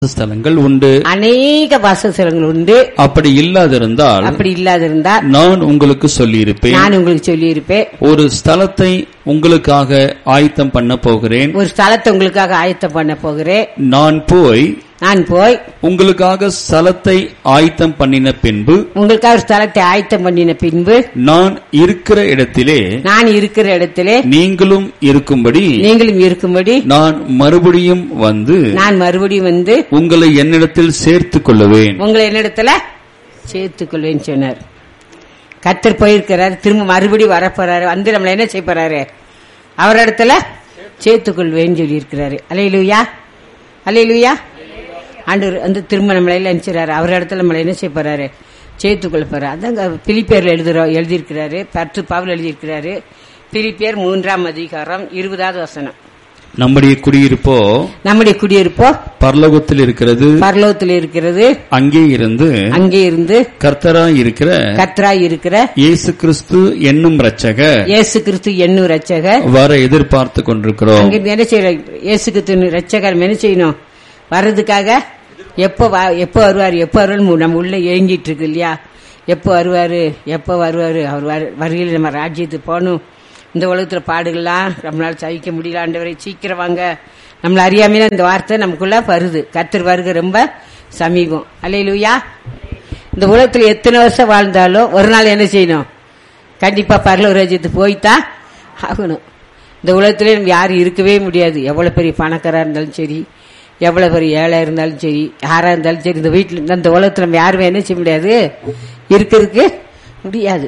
ஸ்தலங்கள் உண்டு அநேக வாசஸ்தலங்கள் உண்டு அப்படி இல்லாதிருந்தால் அப்படி இல்லாதிருந்தா நான் உங்களுக்கு சொல்லியிருப்பேன் நான் உங்களுக்கு சொல்லியிருப்பேன் ஒரு ஸ்தலத்தை உங்களுக்காக ஆயத்தம் பண்ண போகிறேன் ஒரு ஸ்தலத்தை உங்களுக்காக ஆயத்தம் பண்ண போகிறேன் நான் போய் நான் போய் உங்களுக்காக ஸ்தலத்தை ஆயத்தம் பண்ணின பின்பு உங்களுக்காக ஒரு ஸ்தலத்தை ஆயத்தம் பண்ணின பின்பு நான் இருக்கிற இடத்திலே நான் இருக்கிற இடத்திலே நீங்களும் இருக்கும்படி நீங்களும் இருக்கும்படி நான் மறுபடியும் வந்து நான் மறுபடியும் வந்து உங்களை என்னிடத்தில் சேர்த்துக் கொள்ளுவேன் உங்களை என்னிடத்துல சேர்த்துக் கொள்வேன்னு சொன்னார் கத்தர் போயிருக்கிறாரு திரும்ப மறுபடியும் வரப்போறாரு வந்து நம்மள என்ன செய்ய போறாரு அவர் இடத்துல சேர்த்துக் கொள்வேன்னு சொல்லி இருக்கிறாரு அலையிலுயா அலையிலுயா ஆண்டவர் வந்து திரும்ப நம்மளை எல்லாம் நினைச்சாரு அவர் இடத்துல நம்மளை என்ன செய்ய போறாரு சேர்த்துக் கொள்ள போறாரு அதாங்க பிலிப்பேர்ல எழுதுறோம் எழுதியிருக்கிறாரு பத்து பாவல் எழுதியிருக்கிறாரு பிலிப்பியர் மூன்றாம் அதிகாரம் இருபதாவது வசனம் நம்முடைய குடியிருப்போ நம்முடைய குடியிருப்போ பரலோகத்தில் இருக்கிறது பரலோகத்தில் இருக்கிறது அங்கே இருந்து அங்கே இருந்து கர்த்தராய் இருக்கிற கத்ராய் இருக்கிற இயேசு கிறிஸ்து என்னும் ரட்சகர் இயேசு கிறிஸ்து என்னும் ரட்சகர் வர எதிர்பார்த்து கொண்டிருக்கிறோம் அங்க என்ன செய்யற இயேசு கிறிஸ்து ரட்சகர் என்ன செய்யணும் வர்றதுக்காக எப்போ வா- எப்போ வருவார் எப்போ வருவார் நம்ம உள்ள ஏங்கிட்டு இருக்கு இல்லையா எப்போ வருவாரு எப்போ வருவாரு அவர் வரு- வருகையில் நம்ம ராஜ்யத்துக்கு போகணும் இந்த உலகத்துல பாடுகள்லாம் நம்மளால சகிக்க முடியல ஆண்டவரை சீக்கிரம் வாங்க நம்மள அறியாமையில இந்த வார்த்தை நமக்குள்ள வருது கத்தர் வருகை ரொம்ப சமீபம் அல்லையிலுயா இந்த உலகத்துல எத்தனை வருஷம் வாழ்ந்தாலும் ஒரு நாள் என்ன செய்யணும் கண்டிப்பா பரலோக ராஜ்யத்துக்கு போய்தான் ஆகணும் இந்த உலகத்திலே நம்ம யாரும் இருக்கவே முடியாது எவ்வளவு பெரிய பணக்காரா இருந்தாலும் சரி எவ்வளவு பெரிய ஏழை இருந்தாலும் சரி யாரா இருந்தாலும் சரி இந்த வீட்டில் இந்த உலகத்துல நம்ம யாருமே என்ன செய்ய முடியாது இருக்கிறதுக்கு முடியாது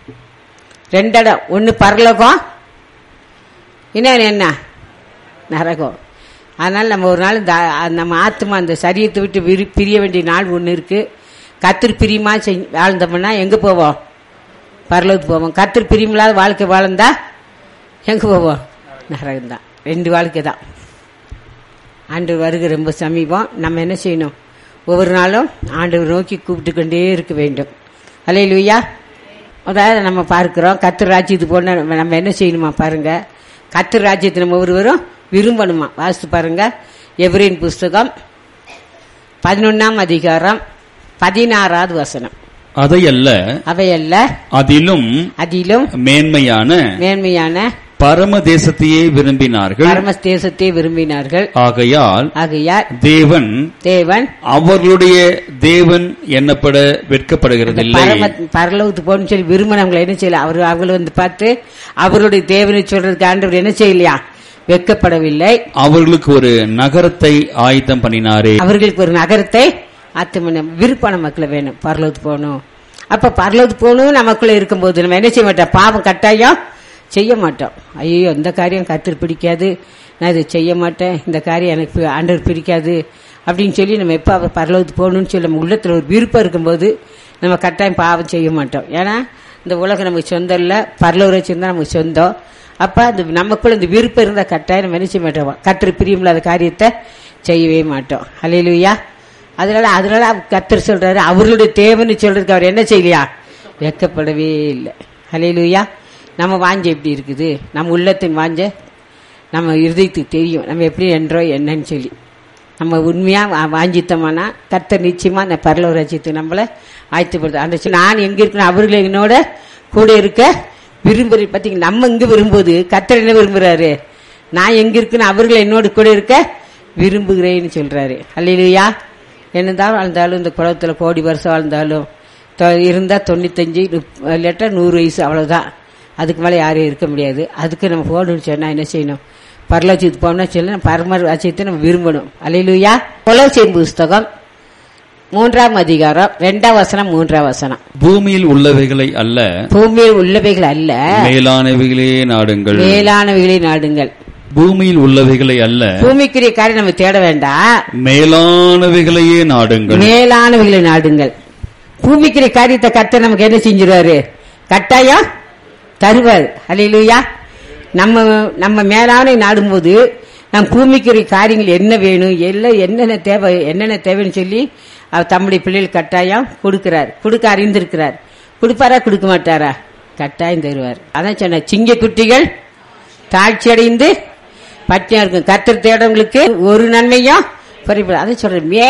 ரெண்டு இடம் ஒன்னு பரலோகம் இன்னொன்னு என்ன நரகம் அதனால நம்ம ஒரு நாள் இந்த ஆ- நம்ம ஆத்மா அந்த சரியத்தை விட்டு விரி- பிரிய வேண்டிய நாள் ஒன்று இருக்கு கத்திரி பிரியமா செய்- வாழ்ந்தோம்னா எங்க போவோம் பரலோகத்துக்கு போவோம் கத்திரி பிரியமில்லாத வாழ்க்கை வாழ்ந்தா எங்க போவோம் நரகம் தான் ரெண்டு வாழ்க்கை தான் ஆண்டவர் வருகை ரொம்ப சமீபம் நம்ம என்ன செய்யணும் ஒவ்வொரு நாளும் ஆண்டவர் நோக்கி கூப்பிட்டு கொண்டே இருக்க வேண்டும் அலே லூயா அதாவது நம்ம பார்க்கிறோம் கத்திர ராஜ்யத்துக்கு போன நம்ம நம்ம என்ன செய்யணுமா பாருங்க கத்திர ராஜ்யத்தை நம்ம ஒருவரும் விரும்பணுமா வாசித்து பாருங்க எவரின் புஸ்தகம் பதினொன்னாம் அதிகாரம் பதினாறாவது வசனம் அதையல்ல அவையல்ல அதிலும் அதிலும் மேன்மையான மேன்மையான பரம தேசத்தையே விரும்பினார்கள் பரம தேசத்தை விரும்பினார்கள் ஆகையால் ஆகையால் தேவன் தேவன் அவர்களுடைய தேவன் எண்ணப்பட வெட்கப்படுகிறதில்லை பரம பரலோகத்துக்கு போகணும்னு சொல்லி விரும்பினவங்களை என்ன செய்யல அவர் அவங்களை வந்து பார்த்து அவருடைய தேவனை சொல்றதுக்கு ஆண்டவர் என்ன செய்யலையா வெட்கப்படவில்லை அவர்களுக்கு ஒரு நகரத்தை ஆயத்தம் பண்ணினாரே அவர்களுக்கு ஒரு நகரத்தை ஆத்தமன விருப்பம் நமக்குள்ள வேணும் பரலோகத்துக்கு போகணும் அப்ப பரலோகத்துக்கு போகணும் நமக்குள்ள இருக்கும்போது நம்ம என்ன செய்ய மாட்டோம் பாவம் கட்டாயம் செய்ய மாட்டோம் ஐயோ இந்த காரியம் கத்திர பிடிக்காது நான் இதை செய்ய மாட்டேன் இந்த காரியம் எனக்கு பி- ஆண்டவர் பிடிக்காது அப்படின்னு சொல்லி நம்ம எப்போ அவர் பரலோகத்துக்கு போகணும்னு சொல்லி நம்ம உள்ளத்துல ஒரு விருப்பம் இருக்கும்போது நம்ம கட்டாயம் பாவம் செய்ய மாட்டோம் ஏன்னா இந்த உலகம் நமக்கு சொந்தம் இல்லை பரலோக வச்சிருந்தா நமக்கு சொந்தம் அப்ப அந்த நமக்குள்ள இந்த விருப்பம் இருந்தா கட்டாயம் நம்ம என்ன செய்ய மாட்டோம் கத்திர பிரியமில்லாத காரியத்தை செய்யவே மாட்டோம் அலையிலுயா அதனால அதனால கத்தர் சொல்றாரு அவர்களுடைய தேவன்னு சொல்றதுக்கு அவர் என்ன செய்யலையா வெக்கப்படவே இல்லை அலையிலுயா நம்ம வாஞ்ச எப்படி இருக்குது நம்ம உள்ளத்தின் வாஞ்ச நம்ம இருதயத்துக்கு தெரியும் நம்ம எப்படி என்றோ என்னன்னு சொல்லி நம்ம உண்மையா வா- வாஞ்சித்தோம்னா கர்த்தர் நிச்சயமா அந்த பரலோக ராஜ்யத்தை நம்மள ஆயத்தப்படுது அந்த சொல் நான் எங்க இருக்கணும் அவர்கள் என்னோட கூட இருக்க விரும்புற பாத்தீங்க நம்ம இங்க விரும்புவது கர்த்தர் என்ன விரும்புறாரு நான் எங்க இருக்குன்னு அவர்கள் என்னோட கூட இருக்க விரும்புகிறேன்னு சொல்றாரு அல்லையா என்னதான் வாழ்ந்தாலும் இந்த குளத்துல கோடி வருஷம் வாழ்ந்தாலும் தொ- இருந்தா தொண்ணூத்தஞ்சு நுப்- இல்லாட்டா நூறு வயசு அவ்வளவுதான் அதுக்கு மேல யாரும் இருக்க முடியாது அதுக்கு நம்ம போகணும்னு சொன்னா என்ன செய்யணும் பரலோச்சியத்துக்கு போகணும்னா சொல்லி நம்ம பரம ராஜ்யத்தை நம்ம விரும்பணும் அலையிலுயா கொலோசியன் புஸ்தகம் மூன்றாம் அதிகாரம் ரெண்டாம் வசனம் மூன்றாம் வசனம் பூமியில் உள்ளவைகளை அல்ல பூமியில் உள்ளவைகள் அல்ல மேலானவைகளே நாடுங்கள் மேலானவைகளை நாடுங்கள் பூமியில் உள்ளவைகளை அல்ல பூமிக்குரிய காரியம் நம்ம தேட வேண்டாம் மேலானவைகளையே நாடுங்கள் மேலானவைகளை நாடுங்கள் பூமிக்குரிய காரியத்தை கத்த நமக்கு என்ன செஞ்சிருவாரு கட்டாயம் தருவார் அலையிலுயா நம்ம நம்ம மேலான நாடும்போது நம் பூமிக்குரிய காரியங்கள் என்ன வேணும் எல்லாம் என்னென்ன தேவை என்னென்ன தேவைன்னு சொல்லி அவர் தம்முடைய பிள்ளைகள் கட்டாயம் கொடுக்கிறார் கொடுக்க அறிந்திருக்கிறார் கொடுப்பாரா கொடுக்க மாட்டாரா கட்டாயம் தருவார் அதான் சொன்ன சிங்க குட்டிகள் தாழ்ச்சி அடைந்து பட்டியா இருக்கும் கத்தர் தேடவங்களுக்கு ஒரு நன்மையும் புரியுது அதை சொல்றேன்